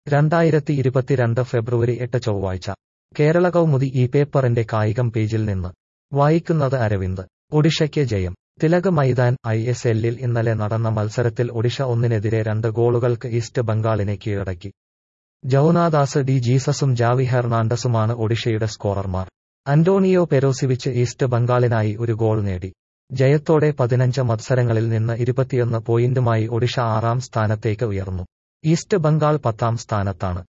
രണ്ടായിരത്തി ഇരുപത്തിരണ്ട് ഫെബ്രുവരി എട്ട് ചൊവ്വാഴ്ച കേരള കൗമുദി ഈ പേപ്പറിന്റെ കായികം പേജിൽ നിന്ന് വായിക്കുന്നത് അരവിന്ദ് ഒഡിഷയ്ക്ക് ജയം തിലക് മൈതാൻ ഐ എസ് എല്ലിൽ ഇന്നലെ നടന്ന മത്സരത്തിൽ ഒഡിഷ ഒന്നിനെതിരെ രണ്ട് ഗോളുകൾക്ക് ഈസ്റ്റ് ബംഗാളിനെ കീഴടക്കി ജൌനാദാസ് ഡി ജീസസും ജാവി ഹെർണാണ്ടസുമാണ് ഒഡിഷയുടെ സ്കോറർമാർ അന്റോണിയോ പെരോസിവിച്ച് ഈസ്റ്റ് ബംഗാളിനായി ഒരു ഗോൾ നേടി ജയത്തോടെ പതിനഞ്ച് മത്സരങ്ങളിൽ നിന്ന് ഇരുപത്തിയൊന്ന് പോയിന്റുമായി ഒഡിഷ ആറാം സ്ഥാനത്തേക്ക് ഉയർന്നു ഈസ്റ്റ് ബംഗാൾ പത്താം സ്ഥാനത്താണ്